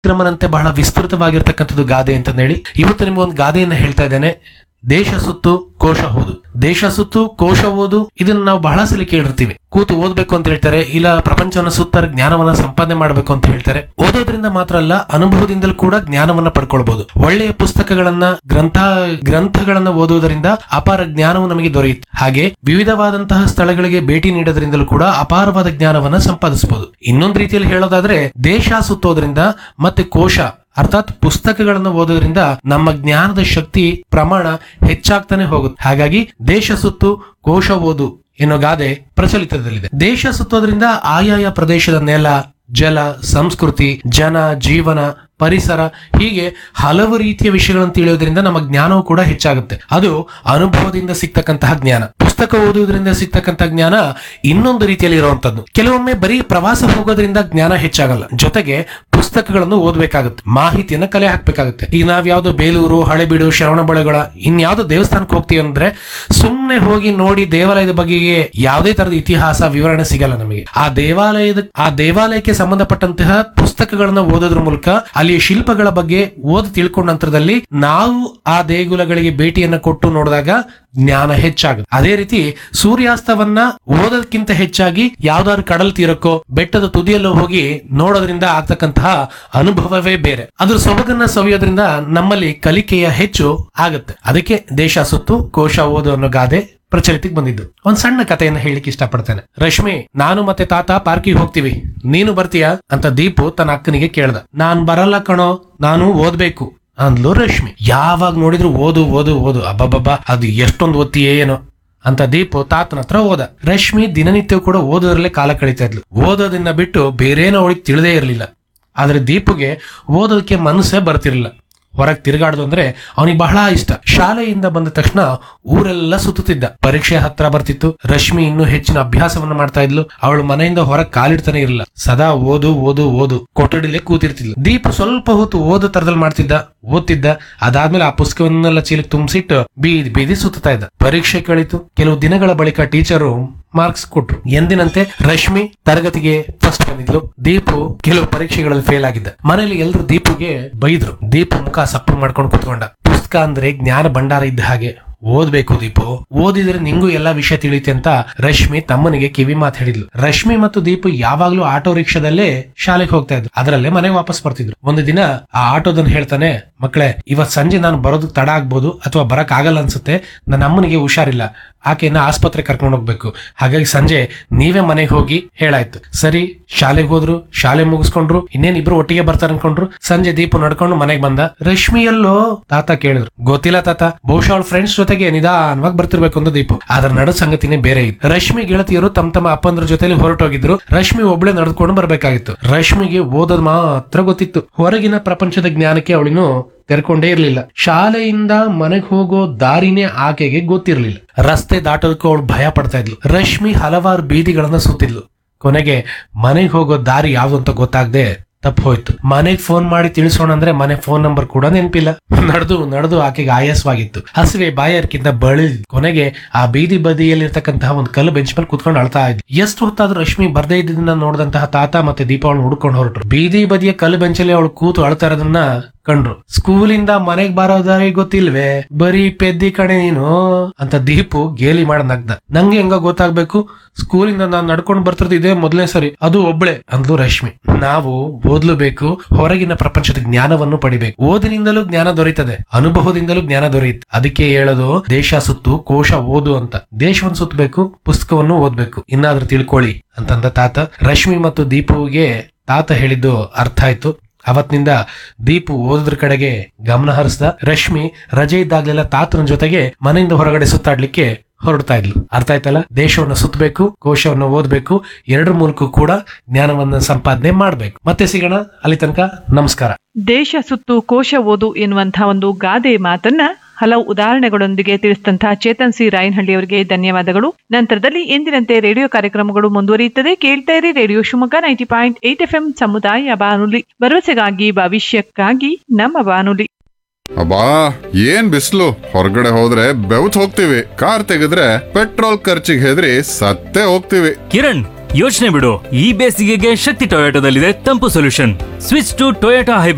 ಕ್ರಮನಂತೆ ಬಹಳ ವಿಸ್ತೃತವಾಗಿರ್ತಕ್ಕಂಥದ್ದು ಗಾದೆ ಅಂತ ಹೇಳಿ ಇವತ್ತು ನಿಮ್ಗೆ ಒಂದು ಗಾದೆಯನ್ನ ಹೇಳ್ತಾ ಇದ್ದೇನೆ ದೇಶ ಸುತ್ತು ಕೋಶ ಓದು ದೇಶ ಸುತ್ತು ಕೋಶ ಓದು ಇದನ್ನ ನಾವು ಬಹಳ ಸಲ ಕೇಳಿರ್ತೀವಿ ಕೂತು ಓದ್ಬೇಕು ಅಂತ ಹೇಳ್ತಾರೆ ಇಲ್ಲ ಪ್ರಪಂಚವನ್ನ ಸುತ್ತಾರೆ ಜ್ಞಾನವನ್ನ ಸಂಪಾದನೆ ಮಾಡಬೇಕು ಅಂತ ಹೇಳ್ತಾರೆ ಓದೋದ್ರಿಂದ ಮಾತ್ರ ಅಲ್ಲ ಅನುಭವದಿಂದಲೂ ಕೂಡ ಜ್ಞಾನವನ್ನ ಪಡ್ಕೊಳ್ಬಹುದು ಒಳ್ಳೆಯ ಪುಸ್ತಕಗಳನ್ನ ಗ್ರಂಥ ಗ್ರಂಥಗಳನ್ನ ಓದುವುದರಿಂದ ಅಪಾರ ಜ್ಞಾನವು ನಮಗೆ ದೊರೆಯುತ್ತೆ ಹಾಗೆ ವಿವಿಧವಾದಂತಹ ಸ್ಥಳಗಳಿಗೆ ಭೇಟಿ ನೀಡೋದ್ರಿಂದಲೂ ಕೂಡ ಅಪಾರವಾದ ಜ್ಞಾನವನ್ನ ಸಂಪಾದಿಸಬಹುದು ಇನ್ನೊಂದು ರೀತಿಯಲ್ಲಿ ಹೇಳೋದಾದ್ರೆ ದೇಶ ಸುತ್ತೋದ್ರಿಂದ ಮತ್ತೆ ಕೋಶ ಅರ್ಥಾತ್ ಪುಸ್ತಕಗಳನ್ನು ಓದೋದ್ರಿಂದ ನಮ್ಮ ಜ್ಞಾನದ ಶಕ್ತಿ ಪ್ರಮಾಣ ಹೆಚ್ಚಾಗ್ತಾನೆ ಹೋಗುತ್ತೆ ಹಾಗಾಗಿ ದೇಶ ಸುತ್ತು ಕೋಶ ಓದು ಎನ್ನೋ ಗಾದೆ ಪ್ರಚಲಿತದಲ್ಲಿದೆ ದೇಶ ಸುತ್ತೋದ್ರಿಂದ ಆಯಾಯ ಪ್ರದೇಶದ ನೆಲ ಜಲ ಸಂಸ್ಕೃತಿ ಜನ ಜೀವನ ಪರಿಸರ ಹೀಗೆ ಹಲವು ರೀತಿಯ ವಿಷಯಗಳನ್ನು ತಿಳಿಯೋದ್ರಿಂದ ನಮ್ಮ ಜ್ಞಾನವು ಕೂಡ ಹೆಚ್ಚಾಗುತ್ತೆ ಅದು ಅನುಭವದಿಂದ ಸಿಗ್ತಕ್ಕಂತಹ ಜ್ಞಾನ ಪುಸ್ತಕ ಓದುವುದರಿಂದ ಸಿಗ್ತಕ್ಕಂತಹ ಜ್ಞಾನ ಇನ್ನೊಂದು ರೀತಿಯಲ್ಲಿ ಇರುವಂತದ್ದು ಕೆಲವೊಮ್ಮೆ ಬರೀ ಪ್ರವಾಸ ಹೋಗೋದ್ರಿಂದ ಜ್ಞಾನ ಹೆಚ್ಚಾಗಲ್ಲ ಜೊತೆಗೆ ಪುಸ್ತಕಗಳನ್ನು ಓದಬೇಕಾಗುತ್ತೆ ಮಾಹಿತಿಯನ್ನ ಕಲೆ ಹಾಕ್ಬೇಕಾಗುತ್ತೆ ಈಗ ನಾವ್ ಯಾವ್ದೋ ಬೇಲೂರು ಹಳೆಬೀಡು ಶ್ರವಣಬೆಳಗೊಳ ಇನ್ಯಾವ್ದೋ ದೇವಸ್ಥಾನಕ್ಕೆ ಹೋಗ್ತೀವಿ ಅಂದ್ರೆ ಸುಮ್ನೆ ಹೋಗಿ ನೋಡಿ ದೇವಾಲಯದ ಬಗೆಗೆ ಯಾವುದೇ ತರದ ಇತಿಹಾಸ ವಿವರಣೆ ಸಿಗಲ್ಲ ನಮಗೆ ಆ ದೇವಾಲಯದ ಆ ದೇವಾಲಯಕ್ಕೆ ಸಂಬಂಧಪಟ್ಟಂತಹ ಪುಸ್ತಕಗಳನ್ನ ಓದೋದ್ರ ಮೂಲಕ ಅಲ್ಲಿಯ ಶಿಲ್ಪಗಳ ಬಗ್ಗೆ ಓದಿ ತಿಳ್ಕೊಂಡ ನಂತರದಲ್ಲಿ ನಾವು ಆ ದೇಗುಲಗಳಿಗೆ ಭೇಟಿಯನ್ನ ಕೊಟ್ಟು ನೋಡಿದಾಗ ಜ್ಞಾನ ಹೆಚ್ಚಾಗುತ್ತೆ ಅದೇ ರೀತಿ ಸೂರ್ಯಾಸ್ತವನ್ನ ಓದೋದಕ್ಕಿಂತ ಹೆಚ್ಚಾಗಿ ಯಾವ್ದಾದ್ರು ಕಡಲ್ ತೀರಕ್ಕೋ ಬೆಟ್ಟದ ತುದಿಯಲ್ಲೋ ಹೋಗಿ ನೋಡೋದ್ರಿಂದ ಆಗ್ತಕ್ಕಂತಹ ಅನುಭವವೇ ಬೇರೆ ಅದ್ರ ಸೊಬಗನ್ನ ಸವಿಯೋದ್ರಿಂದ ನಮ್ಮಲ್ಲಿ ಕಲಿಕೆಯ ಹೆಚ್ಚು ಆಗುತ್ತೆ ಅದಕ್ಕೆ ದೇಶ ಸುತ್ತು ಕೋಶ ಓದು ಅನ್ನೋ ಗಾದೆ ಪ್ರಚಲಿತಕ್ಕೆ ಬಂದಿದ್ದು ಒಂದ್ ಸಣ್ಣ ಕಥೆಯನ್ನ ಹೇಳಿಕ್ಕೆ ಇಷ್ಟಪಡ್ತೇನೆ ರಶ್ಮಿ ನಾನು ಮತ್ತೆ ತಾತ ಪಾರ್ಕಿಗೆ ಹೋಗ್ತೀವಿ ನೀನು ಬರ್ತೀಯಾ ಅಂತ ದೀಪು ತನ್ನ ಅಕ್ಕನಿಗೆ ಕೇಳ್ದ ನಾನ್ ಬರಲ್ಲ ಕಣೋ ನಾನು ಓದ್ಬೇಕು ಅಂದ್ಲು ರಶ್ಮಿ ಯಾವಾಗ ನೋಡಿದ್ರು ಓದು ಓದು ಓದು ಅಬ್ಬಬ್ಬಬ್ಬಾ ಅದು ಎಷ್ಟೊಂದು ಓದ್ತೀಯೇ ಏನೋ ಅಂತ ದೀಪು ತಾತನ ಹತ್ರ ಹೋದ ರಶ್ಮಿ ದಿನನಿತ್ಯ ಕೂಡ ಓದೋದ್ರಲ್ಲೇ ಕಾಲ ಕಳೀತಾ ಇದ್ಲು ಓದೋದನ್ನ ಬಿಟ್ಟು ಬೇರೇನೋ ಅವಳಿಗೆ ತಿಳಿದೇ ಇರಲಿಲ್ಲ ಆದ್ರೆ ದೀಪುಗೆ ಓದೋದಕ್ಕೆ ಮನಸ್ಸೇ ಬರ್ತಿರ್ಲಿಲ್ಲ ಹೊರಗೆ ತಿರುಗಾಡೋದು ಅಂದ್ರೆ ಅವನಿಗೆ ಬಹಳ ಇಷ್ಟ ಶಾಲೆಯಿಂದ ಬಂದ ತಕ್ಷಣ ಊರೆಲ್ಲ ಸುತ್ತುತ್ತಿದ್ದ ಪರೀಕ್ಷೆ ಹತ್ರ ಬರ್ತಿತ್ತು ರಶ್ಮಿ ಇನ್ನೂ ಹೆಚ್ಚಿನ ಅಭ್ಯಾಸವನ್ನ ಮಾಡ್ತಾ ಇದ್ಲು ಅವಳು ಮನೆಯಿಂದ ಹೊರಗೆ ಕಾಲಿಡ್ತಾನೆ ಇರಲಿಲ್ಲ ಸದಾ ಓದು ಓದು ಓದು ಕೊಠಡಿಲೇ ಕೂತಿರ್ತಿದ್ಲು ದೀಪ ಸ್ವಲ್ಪ ಹೊತ್ತು ಓದು ತರದಲ್ಲಿ ಮಾಡ್ತಿದ್ದ ಓದ್ತಿದ್ದ ಅದಾದ್ಮೇಲೆ ಆ ಪುಸ್ತಕವನ್ನೆಲ್ಲ ಚೀಲಕ್ಕೆ ತುಂಬಿಸಿಟ್ಟು ಬೀದಿ ಬೀದಿ ಸುತ್ತಾ ಇದ್ದ ಪರೀಕ್ಷೆ ಕಳಿತು ಕೆಲವು ದಿನಗಳ ಬಳಿಕ ಟೀಚರು ಮಾರ್ಕ್ಸ್ ಕೊಟ್ರು ಎಂದಿನಂತೆ ರಶ್ಮಿ ತರಗತಿಗೆ ಫಸ್ಟ್ ಬಂದಿದ್ಲು ದೀಪು ಕೆಲವು ಪರೀಕ್ಷೆಗಳಲ್ಲಿ ಫೇಲ್ ಆಗಿದ್ದ ಮನೇಲಿ ಎಲ್ರು ದೀಪುಗೆ ಬೈದ್ರು ದೀಪು ಮುಖ ಸಪ್ಪು ಮಾಡ್ಕೊಂಡು ಕುತ್ಕೊಂಡ ಪುಸ್ತಕ ಅಂದ್ರೆ ಜ್ಞಾನ ಭಂಡಾರ ಇದ್ದ ಹಾಗೆ ಓದ್ಬೇಕು ದೀಪು ಓದಿದ್ರೆ ನಿಂಗೂ ಎಲ್ಲಾ ವಿಷಯ ತಿಳಿಯುತ್ತೆ ಅಂತ ರಶ್ಮಿ ತಮ್ಮನಿಗೆ ಕಿವಿ ಮಾತು ಹೇಳಿದ್ಲು ರಶ್ಮಿ ಮತ್ತು ದೀಪು ಯಾವಾಗ್ಲೂ ಆಟೋ ರಿಕ್ಷಾದಲ್ಲೇ ಶಾಲೆಗೆ ಹೋಗ್ತಾ ಇದ್ರು ಅದರಲ್ಲೇ ಮನೆಗೆ ವಾಪಸ್ ಬರ್ತಿದ್ರು ಒಂದು ದಿನ ಆ ಆಟೋದನ್ ಹೇಳ್ತಾನೆ ಮಕ್ಕಳೇ ಇವತ್ ಸಂಜೆ ನಾನು ಬರೋದಕ್ಕೆ ತಡ ಆಗ್ಬೋದು ಅಥವಾ ಬರಕ್ ಆಗಲ್ಲ ಅನ್ಸುತ್ತೆ ನನ್ನ ಅಮ್ಮನಿಗೆ ಹುಷಾರಿಲ್ಲ ಆಕೆಯನ್ನ ಆಸ್ಪತ್ರೆ ಕರ್ಕೊಂಡು ಹೋಗ್ಬೇಕು ಹಾಗಾಗಿ ಸಂಜೆ ನೀವೇ ಮನೆಗೆ ಹೋಗಿ ಹೇಳಾಯ್ತು ಸರಿ ಶಾಲೆಗೆ ಹೋದ್ರು ಶಾಲೆ ಮುಗಿಸ್ಕೊಂಡ್ರು ಇನ್ನೇನ್ ಇಬ್ರು ಒಟ್ಟಿಗೆ ಬರ್ತಾರೆ ಅನ್ಕೊಂಡ್ರು ಸಂಜೆ ದೀಪು ನಡ್ಕೊಂಡು ಮನೆಗೆ ಬಂದ ರಶ್ಮಿ ಎಲ್ಲೋ ತಾತ ಕೇಳಿದ್ರು ಗೊತ್ತಿಲ್ಲ ತಾತ ಬಹುಶಃ ಅವಳ ಫ್ರೆಂಡ್ಸ್ ಜೊತೆಗೆ ನಿಧಾನವಾಗಿ ಬರ್ತಿರ್ಬೇಕು ಅಂತ ದೀಪು ಅದ್ರ ನಡು ಸಂಗತಿನೇ ಬೇರೆ ಇತ್ತು ರಶ್ಮಿ ಗೆಳತಿಯರು ತಮ್ಮ ತಮ್ಮ ಅಪ್ಪಂದ್ರ ಜೊತೆಲಿ ಹೊರಟೋಗಿದ್ರು ರಶ್ಮಿ ಒಬ್ಳೆ ನಡೆದುಕೊಂಡು ಬರ್ಬೇಕಾಗಿತ್ತು ರಶ್ಮಿಗೆ ಓದೋದ್ ಮಾತ್ರ ಗೊತ್ತಿತ್ತು ಹೊರಗಿನ ಪ್ರಪಂಚದ ಜ್ಞಾನಕ್ಕೆ ಅವಳಿನು ತೆರ್ಕೊಂಡೇ ಇರ್ಲಿಲ್ಲ ಶಾಲೆಯಿಂದ ಮನೆಗೆ ಹೋಗೋ ದಾರಿನೇ ಆಕೆಗೆ ಗೊತ್ತಿರ್ಲಿಲ್ಲ ರಸ್ತೆ ದಾಟೋದಕ್ಕೂ ಅವಳು ಭಯ ಪಡ್ತಾ ಇದ್ಲು ರಶ್ಮಿ ಹಲವಾರು ಬೀದಿಗಳನ್ನ ಸುತ್ತಿದ್ಲು ಕೊನೆಗೆ ಮನೆಗೆ ಹೋಗೋ ದಾರಿ ಯಾವ್ದು ಅಂತ ಗೊತ್ತಾಗದೆ ತಪ್ಪು ಹೋಯ್ತು ಮನೆಗ್ ಫೋನ್ ಮಾಡಿ ತಿಳಿಸೋಣ ಅಂದ್ರೆ ಮನೆ ಫೋನ್ ನಂಬರ್ ಕೂಡ ನೆನಪಿಲ್ಲ ನಡೆದು ನಡೆದು ಆಕೆಗೆ ಆಯಾಸವಾಗಿತ್ತು ಹಸಿವೆ ಬಾಯಾರಿಕಿಂತ ಬಳಿ ಕೊನೆಗೆ ಆ ಬೀದಿ ಬದಿಯಲ್ಲಿರ್ತಕ್ಕಂತಹ ಒಂದು ಕಲ್ಲು ಬೆಂಚ್ ಮೇಲೆ ಕುತ್ಕೊಂಡು ಅಳ್ತಾ ಇದ್ಲು ಎಷ್ಟು ಹೊತ್ತಾದ್ರೂ ರಶ್ಮಿ ಬರ್ದೇ ಇದ್ದದನ್ನ ನೋಡಿದಂತಹ ತಾತ ಮತ್ತೆ ದೀಪಾವಳಿ ಹುಡ್ಕೊಂಡು ಹೊರಟ್ರು ಬೀದಿ ಬದಿಯ ಕಲ್ಲು ಬೆಂಚಲ್ಲಿ ಅವಳು ಕೂತು ಅಳ್ತಾ ಇರೋದನ್ನ ಕಂಡ್ರು ಸ್ಕೂಲಿಂದ ಮನೆಗ್ ಬರೋದಾರಿ ಗೊತ್ತಿಲ್ವೇ ಬರೀ ಪೆದ್ದಿ ಕಣೆ ನೀನು ಅಂತ ದೀಪು ಗೇಲಿ ಮಾಡ ನಗ್ದ ನಂಗೆ ಹೆಂಗ ಗೊತ್ತಾಗ್ಬೇಕು ಸ್ಕೂಲಿಂದ ನಾನ್ ನಡ್ಕೊಂಡು ಬರ್ತಿರೋದು ಇದೇ ಮೊದಲನೇ ಸರಿ ಅದು ಒಬ್ಳೆ ಅಂದ್ಲು ರಶ್ಮಿ ನಾವು ಓದ್ಲಬೇಕು ಹೊರಗಿನ ಪ್ರಪಂಚದ ಜ್ಞಾನವನ್ನು ಪಡಿಬೇಕು ಓದಿನಿಂದಲೂ ಜ್ಞಾನ ದೊರೀತದೆ ಅನುಭವದಿಂದಲೂ ಜ್ಞಾನ ದೊರೆಯುತ್ತೆ ಅದಕ್ಕೆ ಹೇಳೋದು ದೇಶ ಸುತ್ತು ಕೋಶ ಓದು ಅಂತ ದೇಶವನ್ನು ಸುತ್ತಬೇಕು ಪುಸ್ತಕವನ್ನು ಓದ್ಬೇಕು ಇನ್ನಾದ್ರೂ ತಿಳ್ಕೊಳ್ಳಿ ಅಂತಂದ ತಾತ ರಶ್ಮಿ ಮತ್ತು ದೀಪುವಿಗೆ ತಾತ ಹೇಳಿದ್ದು ಅರ್ಥ ಆಯ್ತು ಅವತ್ತಿನಿಂದ ದೀಪು ಓದೋದ್ರ ಕಡೆಗೆ ಗಮನ ಹರಿಸ್ದ ರಶ್ಮಿ ರಜೆ ಇದ್ದಾಗ್ಲೆಲ್ಲ ತಾತನ ಜೊತೆಗೆ ಮನೆಯಿಂದ ಹೊರಗಡೆ ಸುತ್ತಾಡ್ಲಿಕ್ಕೆ ಹೊರಡ್ತಾ ಇದ್ಲು ಅರ್ಥ ಆಯ್ತಲ್ಲ ದೇಶವನ್ನು ಸುತ್ತಬೇಕು ಕೋಶವನ್ನು ಓದ್ಬೇಕು ಎರಡರ ಮೂಲಕ ಕೂಡ ಜ್ಞಾನವನ್ನ ಸಂಪಾದನೆ ಮಾಡ್ಬೇಕು ಮತ್ತೆ ಸಿಗೋಣ ಅಲ್ಲಿ ತನಕ ನಮಸ್ಕಾರ ದೇಶ ಸುತ್ತು ಕೋಶ ಓದು ಎನ್ನುವಂತಹ ಒಂದು ಗಾದೆ ಮಾತನ್ನ ಹಲವು ಉದಾಹರಣೆಗಳೊಂದಿಗೆ ತಿಳಿಸಿದಂತಹ ಚೇತನ್ ಸಿ ರಾಯನಹಳ್ಳಿ ಅವರಿಗೆ ಧನ್ಯವಾದಗಳು ನಂತರದಲ್ಲಿ ಎಂದಿನಂತೆ ರೇಡಿಯೋ ಕಾರ್ಯಕ್ರಮಗಳು ಮುಂದುವರಿಯುತ್ತದೆ ಕೇಳ್ತಾ ಇರಿ radio Shivamogga ninety point eight F M ಸಮುದಾಯ ಬಾನುಲಿ ಭರವಸೆಗಾಗಿ ಭವಿಷ್ಯಕ್ಕಾಗಿ ನಮ್ಮ ಬಾನುಲಿ ಅಬ್ಬಾ ಏನ್ ಬಿಸಿಲು ಹೊರಗಡೆ ಹೋದ್ರೆ ಬೆವತ್ ಹೋಗ್ತೀವಿ ಕಾರ್ ತೆಗೆದ್ರೆ ಪೆಟ್ರೋಲ್ ಖರ್ಚಿಗೆ ಹೆದರಿ ಸತ್ತೇ ಹೋಗ್ತೀವಿ ಕಿರಣ್ ಯೋಚನೆ ಬಿಡು ಈ ಬೇಸಿಗೆಗೆ ಶಕ್ತಿ ಟೊಯೋಟೋದಲ್ಲಿದೆ ತಂಪು solution switch to Toyota hybrid